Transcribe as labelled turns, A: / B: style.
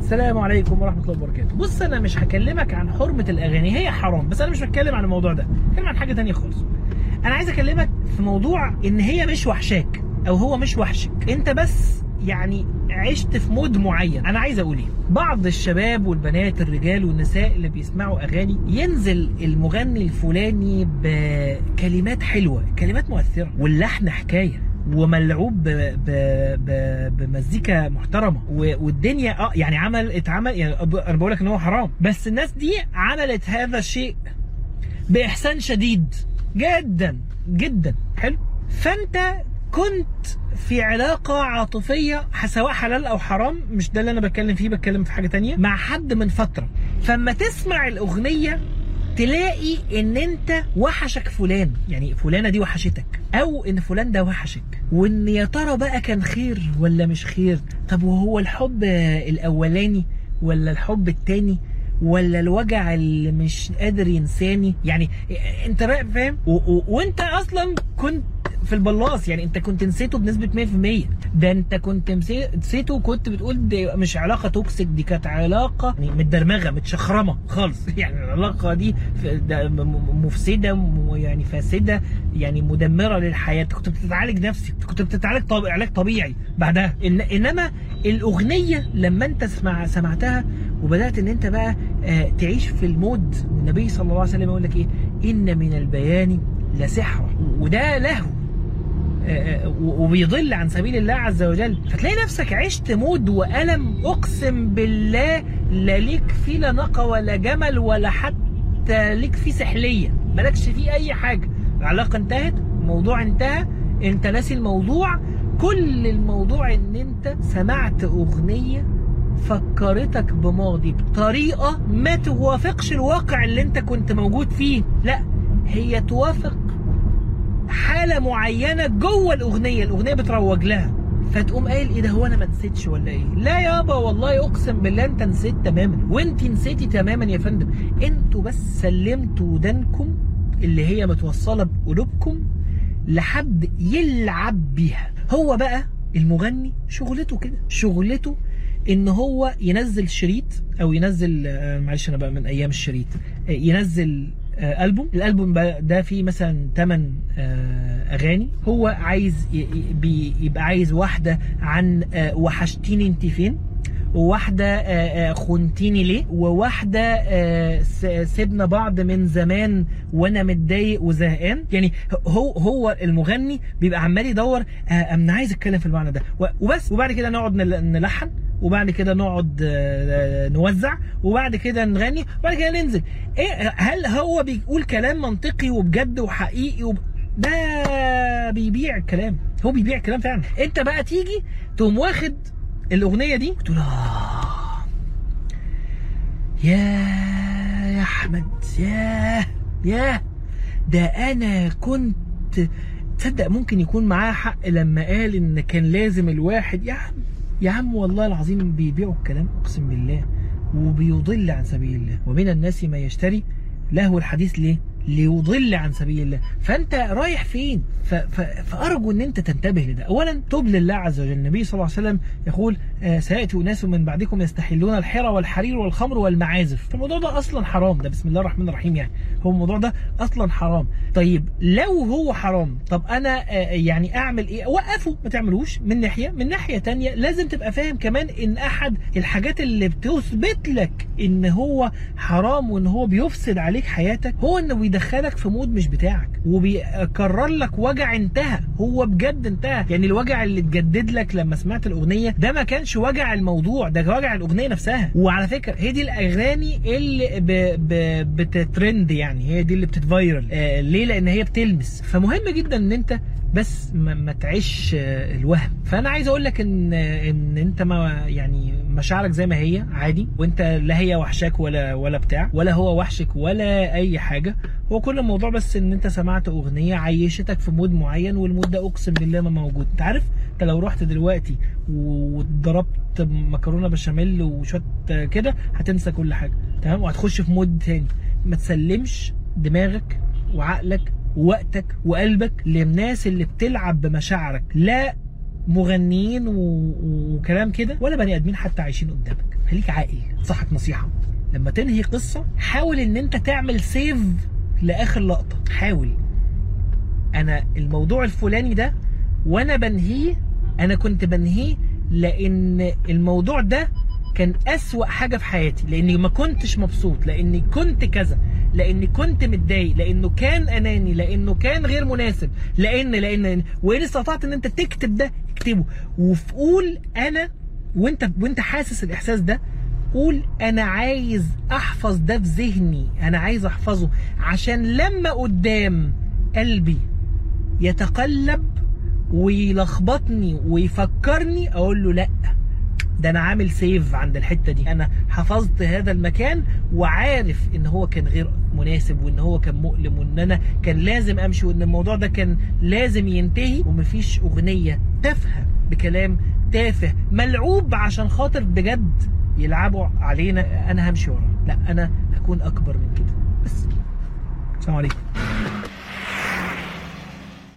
A: السلام عليكم ورحمه الله وبركاته بص انا مش هكلمك عن حرمه الاغاني هي حرام بس انا مش بتكلم عن الموضوع ده بتكلم عن حاجه تانية خالص انا عايز اكلمك في موضوع ان هي مش وحشاك او هو مش وحشك انت بس يعني عشت في مود معين انا عايز اقول ايه بعض الشباب والبنات الرجال والنساء اللي بيسمعوا اغاني ينزل المغني الفلاني بكلمات حلوه كلمات مؤثره واللحن حكايه وملعوب ب... ب... ب... بمزيكا محترمه و... والدنيا اه يعني عمل اتعمل يعني انا بقول لك ان هو حرام بس الناس دي عملت هذا الشيء باحسان شديد جدا جدا حلو فانت كنت في علاقة عاطفية سواء حلال أو حرام مش ده اللي أنا بتكلم فيه بتكلم في حاجة تانية مع حد من فترة فما تسمع الأغنية تلاقي ان انت وحشك فلان يعني فلانه دي وحشتك او ان فلان ده وحشك وان يا ترى بقى كان خير ولا مش خير طب وهو الحب الاولاني ولا الحب التاني ولا الوجع اللي مش قادر ينساني يعني انت بقى فاهم و- و- وانت اصلا كنت في البلاص يعني انت كنت نسيته بنسبه 100% ده انت كنت مسي- نسيته وكنت بتقول دي مش علاقه توكسيك دي كانت علاقه يعني متدرمغه متشخرمه خالص يعني العلاقه دي ف- ده م- م- مفسده م- يعني فاسده يعني مدمره للحياه أنت كنت بتتعالج نفسي أنت كنت بتتعالج طب... علاج طبيعي بعدها إن... انما الاغنيه لما انت سمع... سمعتها وبدات ان انت بقى آه تعيش في المود النبي صلى الله عليه وسلم يقول لك ايه ان من البيان لسحرا وده لهو آه، آه، وبيضل عن سبيل الله عز وجل فتلاقي نفسك عشت مود وألم أقسم بالله لا ليك فيه لا نقى ولا جمل ولا حتى ليك فيه سحلية مالكش فيه أي حاجة العلاقة انتهت الموضوع انتهى انت ناسي الموضوع كل الموضوع ان انت سمعت أغنية فكرتك بماضي بطريقة ما توافقش الواقع اللي انت كنت موجود فيه لا هي توافق حاله معينه جوه الاغنيه الاغنيه بتروج لها فتقوم قايل ايه ده هو انا ما نسيتش ولا ايه لا يابا والله اقسم بالله انت نسيت تماما وانت نسيتي تماما يا فندم انتوا بس سلمتوا ودانكم اللي هي متوصله بقلوبكم لحد يلعب بيها هو بقى المغني شغلته كده شغلته ان هو ينزل شريط او ينزل آه، معلش انا بقى من ايام الشريط آه، ينزل آه، البوم الالبوم بقى ده فيه مثلا 8 اغاني هو عايز ي- ي- بي- يبقى عايز واحده عن آه، وحشتيني انت فين وواحدة آه، آه، خنتيني ليه وواحدة آه، س- سيبنا بعض من زمان وانا متضايق وزهقان يعني هو هو المغني بيبقى عمال يدور آه، انا عايز اتكلم في المعنى ده و- وبس وبعد كده نقعد نل- نلحن وبعد كده نقعد آه، نوزع وبعد كده نغني وبعد كده ننزل ايه هل هو بيقول كلام منطقي وبجد وحقيقي وب... ده بيبيع الكلام هو بيبيع الكلام فعلا انت بقى تيجي تقوم واخد الاغنيه دي تقول اه يا يا احمد يا يا ده انا كنت تصدق ممكن يكون معاه حق لما قال ان كان لازم الواحد يا عم يا عم والله العظيم بيبيعوا الكلام اقسم بالله وبيضل عن سبيل الله ومن الناس ما يشتري لهو الحديث ليه ليضل عن سبيل الله فانت رايح فين ف... ف... فارجو ان انت تنتبه لده اولا تب لله عز وجل النبي صلى الله عليه وسلم يقول آه، سياتي اناس من بعدكم يستحلون الحرى والحرير والخمر والمعازف فالموضوع ده اصلا حرام ده بسم الله الرحمن الرحيم يعني هو الموضوع ده اصلا حرام طيب لو هو حرام طب انا آه، يعني اعمل ايه وقفه ما تعملوش من ناحيه من ناحيه تانية لازم تبقى فاهم كمان ان احد الحاجات اللي بتثبت لك ان هو حرام وان هو بيفسد عليك حياتك هو انه بيدخلك في مود مش بتاعك وبيكرر لك وجع انتهى هو بجد انتهى يعني الوجع اللي اتجدد لك لما سمعت الاغنيه ده ما كانش وجع الموضوع ده وجع الاغنيه نفسها وعلى فكره هي دي الاغاني اللي ب... ب... بتترند يعني هي دي اللي بتتفايرل آه ليه لان هي بتلمس فمهم جدا ان انت بس ما, ما تعيش آه، الوهم فانا عايز اقول لك ان ان انت ما يعني مشاعرك زي ما هي عادي وانت لا هي وحشاك ولا ولا بتاع ولا هو وحشك ولا اي حاجه هو كل الموضوع بس ان انت سمعت اغنيه عيشتك في مود معين والمود ده اقسم بالله ما موجود انت عارف انت لو رحت دلوقتي وضربت مكرونه بشاميل وشويه كده هتنسى كل حاجه تمام وهتخش في مود تاني ما تسلمش دماغك وعقلك ووقتك وقلبك للناس اللي بتلعب بمشاعرك لا مغنيين و... وكلام كده ولا بني ادمين حتى عايشين قدامك خليك عاقل انصحك نصيحه لما تنهي قصه حاول ان انت تعمل سيف لاخر لقطه حاول انا الموضوع الفلاني ده وانا بنهيه انا كنت بنهيه لان الموضوع ده كان اسوأ حاجه في حياتي لاني ما كنتش مبسوط لاني كنت كذا لاني كنت متضايق لانه كان اناني لانه كان غير مناسب لان لان, لأن وان استطعت ان انت تكتب ده اكتبه وقول انا وانت وانت حاسس الاحساس ده قول انا عايز احفظ ده في ذهني انا عايز احفظه عشان لما قدام قلبي يتقلب ويلخبطني ويفكرني اقول له لا ده انا عامل سيف عند الحته دي انا حفظت هذا المكان وعارف ان هو كان غير مناسب وان هو كان مؤلم وان انا كان لازم امشي وان الموضوع ده كان لازم ينتهي ومفيش اغنيه تافهه بكلام تافه ملعوب عشان خاطر بجد يلعبوا علينا انا همشي وراه لا انا هكون اكبر من كده بس السلام عليكم